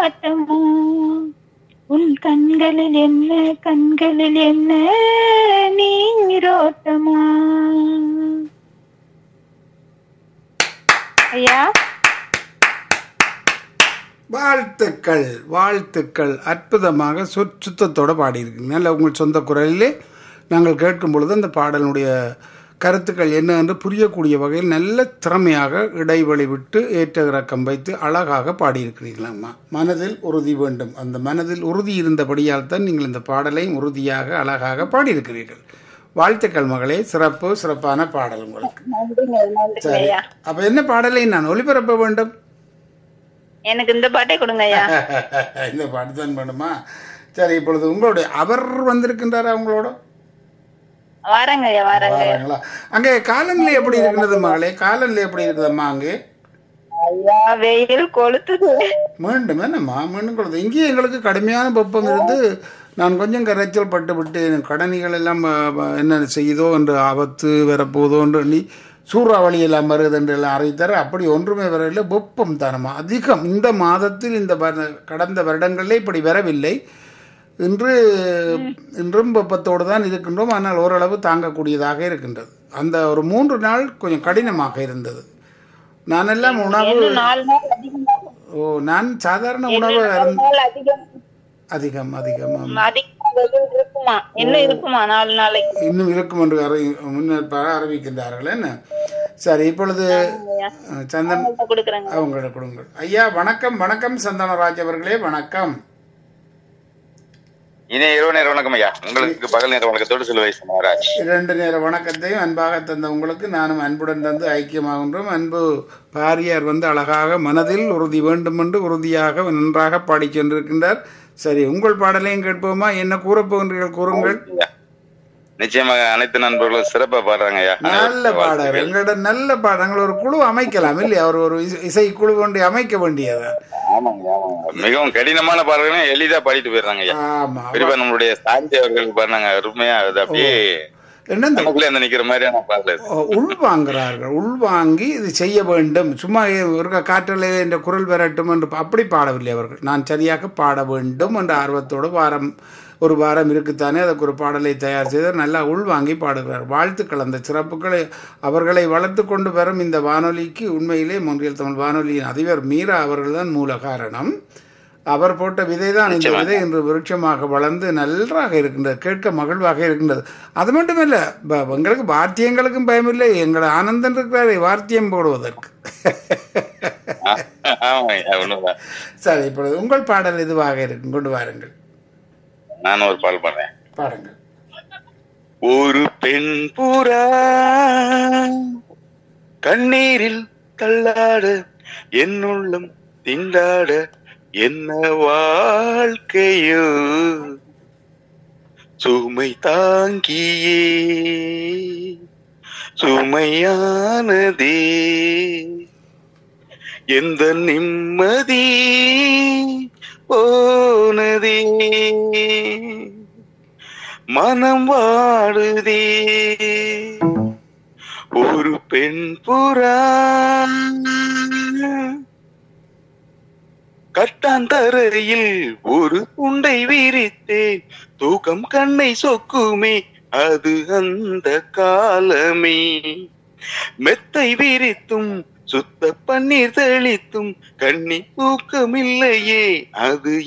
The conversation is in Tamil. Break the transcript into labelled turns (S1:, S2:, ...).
S1: நீராட்டமா உன் கண்களில் என்ன கண்களில் என்ன நீரோட்டமா ஐயா
S2: வாழ்த்துக்கள் வாழ்த்துக்கள் அற்புதமாக சொற் சுத்தத்தோடு பாடியிருக்கீங்க நல்ல உங்கள் சொந்த குரலிலே நாங்கள் கேட்கும் பொழுது அந்த பாடலுடைய கருத்துக்கள் என்ன என்று புரியக்கூடிய வகையில் நல்ல திறமையாக இடைவெளி விட்டு ஏற்ற இறக்கம் வைத்து அழகாக பாடியிருக்கிறீர்களாம்மா மனதில் உறுதி வேண்டும் அந்த மனதில் உறுதி இருந்தபடியால் தான் நீங்கள் இந்த பாடலையும் உறுதியாக அழகாக பாடியிருக்கிறீர்கள் வாழ்த்துக்கள் மகளே சிறப்பு சிறப்பான பாடல் உங்களுக்கு
S1: நன்றிங்க நன்றிங்க
S2: சரி
S1: ஐயா
S2: அப்போ என்ன பாடலை நான் ஒளிபரப்ப வேண்டும்
S1: எனக்கு இந்த பாட்டே கொடுங்க ஐயா
S2: இந்த பாட்டு தான் வேணுமா சரி இப்பொழுது உங்களுடைய அவர் வந்திருக்கின்றாரா உங்களோட
S1: வாரங்க ஐயா வாரங்க
S2: வராங்களா அங்கே காலநிலை எப்படி இருக்கிறது மகளே காலநிலை எப்படி இருக்குதம்மா அங்கே
S1: ஐயா வெயில் கொளுத்துது
S2: மீண்டும் என்னம்மா மீண்டும் கொடுத்து இங்கேயும் எங்களுக்கு கடுமையான வெப்பம் இருந்து நான் கொஞ்சம் கரைச்சல் பட்டு விட்டு எனக்கு கடனிகள் எல்லாம் அ, அ, என்ன செய்யுதோ என்று ஆபத்து வரப்போதோ என்று எண்ணி சூறாவளி எல்லாம் வருது என்று எல்லாம் அறிவித்தார் அப்படி ஒன்றுமே வரவில்லை வெப்பம் தானம்மா அதிகம் இந்த மாதத்தில் இந்த வர- கடந்த வருடங்களிலே இப்படி வரவில்லை இன்று இன்றும் வெப்பத்தோடு தான் இருக்கின்றோம் ஆனால் ஓரளவு தாங்கக்கூடியதாக இருக்கின்றது அந்த ஒரு மூன்று நாள் கொஞ்சம் கடினமாக இருந்தது நான் எல்லாம் உணவு
S1: இன்னும் நாலு நாள் அதிகமா
S2: ஓ நான் சாதாரண உணவு
S1: நாலு
S2: அருந்த-
S1: நாள் அதிகம்
S2: அதிகம் அதிகம் ஆமாம்.
S1: அதிகமா வெயில் இருக்குமா இன்னும் இருக்குமா நாலு நாளைக்கு
S2: இன்னும் இருக்கும் என்று அறி முன்னேற்பாக அறிவிக்கின்றார்கள் என்ன சரி இப்பொழுது அஹ், சந்தன்
S1: இப்ப கொடுக்குறேங்க
S2: அவங்களோட கொடுங்கள் ஐயா வணக்கம் வணக்கம் சந்தனராஜ் அவர்களே வணக்கம்
S3: இனிய இரவு நேர வணக்கம் ஐயா உங்களுக்கு பகல் நேர வணக்கத்தோடு சில வயசு மகாராஜ்
S2: இரண்டு நேர வணக்கத்தையும் அன்பாக தந்த உங்களுக்கு நானும் அன்புடன் தந்து ஐக்கியமாகின்றோம் அன்பு பாரியார் வந்து அழகாக மனதில் உறுதி வேண்டும் என்று உறுதியாக நன்றாக பாடிச் சென்றிருக்கின்றார் சரி உங்கள் பாடலையும் கேட்போமா என்ன கூறப் போகின்றீர்கள் கூறுங்கள்
S3: நிச்சயமாக அனைத்து நண்பர்களும் சிறப்பா பாடுறாங்க ஐயா
S2: நல்ல பாடகர் எங்களோட நல்ல பாடங்கள் ஒரு குழு அமைக்கலாம் இல்லையா அவர் ஒரு இசை- இசை குழு கொண்டு அமைக்க வேண்டியதா
S3: ஆமாங்க ஆமாங்க மிகவும் கடினமான பாடல்களையும் எளிதா பாடிட்டு போயிடுறாங்க ஐயா
S2: ஆமா
S3: குறிப்பா நம்மளுடைய சாந்தி அவர்கள் பாடினாங்க அருமையா அது அப்படியே
S2: என்ன இந்த
S3: நமக்குள்ளே அந்த நிக்கிற மாதிரியான பாடல் அது.
S2: உள்வாங்குறார்கள் உள்வாங்கி இது செய்ய வேண்டும் சும்மா இருக்க காற்றலை என்ற குரல் வரட்டும் என்று அப்படி பாடவில்லை அவர்கள் நான் சரியாக பாட வேண்டும் என்ற ஆர்வத்தோடு வாரம் ஒரு வாரம் இருக்குத்தானே அதுக்கு ஒரு பாடலை தயார் செய்து நல்லா உள்வாங்கி பாடுகிறார் வாழ்த்துக்கள் அந்த சிறப்புகளை அவர்களை வளர்த்து கொண்டு வரும் இந்த வானொலிக்கு உண்மையிலே மொன்றியல் தமிழ் வானொலியின் அதிபர் மீரா அவர்கள்தான் மூல காரணம் அவர் போட்ட விதை தான் இந்த விதை இன்று விருட்சமாக வளர்ந்து நன்றாக இருக்கின்றது கேட்க மகிழ்வாக இருக்கின்றது அது மட்டுமல்ல ப- எங்களுக்கு வாத்தியங்களுக்கும் பயமில்லை எங்களை ஆனந்தன் இருக்கிறாரே வாத்தியம் போடுவதற்கு
S3: ஆமாங்க ஐயா உண்மைதான்
S2: சரி இப்பொழுது உங்கள் பாடல் இதுவாக இருக்கும் கொண்டு வாருங்கள்
S3: நானும் ஒரு பாடல் பாடுறேன்
S2: பாடுங்கள்
S3: ஒரு பெண் புறா கண்ணீரில் தள்ளாட என்னுள்ளம் திண்டாட என்ன வாழ்க்கையோ சுமை தாங்கியே சுமையானதே எந்த நிம்மதி போனதே மனம் வாடுதே ஒரு பெண் புறா கட்டாந்தரையில் ஒரு உண்டை விரித்தேன் தூக்கம் கண்ணை சொக்குமே அது அந்த காலமே மெத்தை விரித்தும் சுத்த பன்னீர் தெளித்தும் கண்ணி தூக்கமில்லையே அது